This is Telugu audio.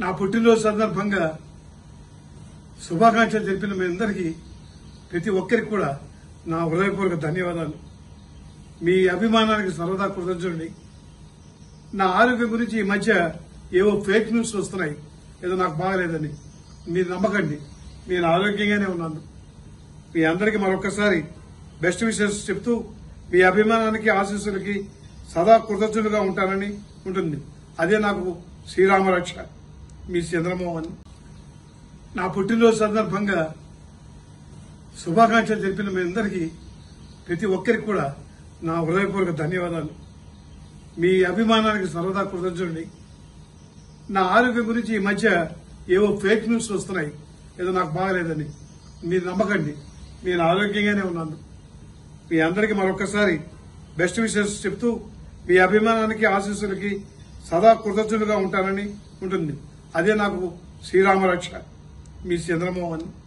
నా పుట్టినరోజు సందర్భంగా శుభాకాంక్షలు తెలిపిన మీ అందరికీ ప్రతి ఒక్కరికి కూడా నా హృదయపూర్వక ధన్యవాదాలు మీ అభిమానానికి సర్వదా కృతజ్ఞుడిని నా ఆరోగ్యం గురించి ఈ మధ్య ఏవో ఫేక్ న్యూస్ వస్తున్నాయి ఏదో నాకు బాగలేదని మీరు నమ్మకండి నేను ఆరోగ్యంగానే ఉన్నాను మీ అందరికీ మరొకసారి బెస్ట్ విషెస్ చెప్తూ మీ అభిమానానికి ఆశీస్సులకి సదా కృతజ్ఞులుగా ఉంటానని ఉంటుంది అదే నాకు శ్రీరామరక్ష మీ చంద్రమోహన్ నా పుట్టినరోజు సందర్భంగా శుభాకాంక్షలు తెలిపిన మీ అందరికీ ప్రతి ఒక్కరికి కూడా నా హృదయపూర్వక ధన్యవాదాలు మీ అభిమానానికి సర్వదా కృతజ్ఞుడిని నా ఆరోగ్యం గురించి ఈ మధ్య ఏవో ఫేక్ న్యూస్ వస్తున్నాయి ఏదో నాకు బాగలేదని మీరు నమ్మకండి నేను ఆరోగ్యంగానే ఉన్నాను మీ అందరికీ మరొకసారి బెస్ట్ విషెస్ చెప్తూ మీ అభిమానానికి ఆశీస్సులకి సదా కృతజ్ఞులుగా ఉంటానని ఉంటుంది అదే నాకు శ్రీరామరక్ష మీ చంద్రమోహన్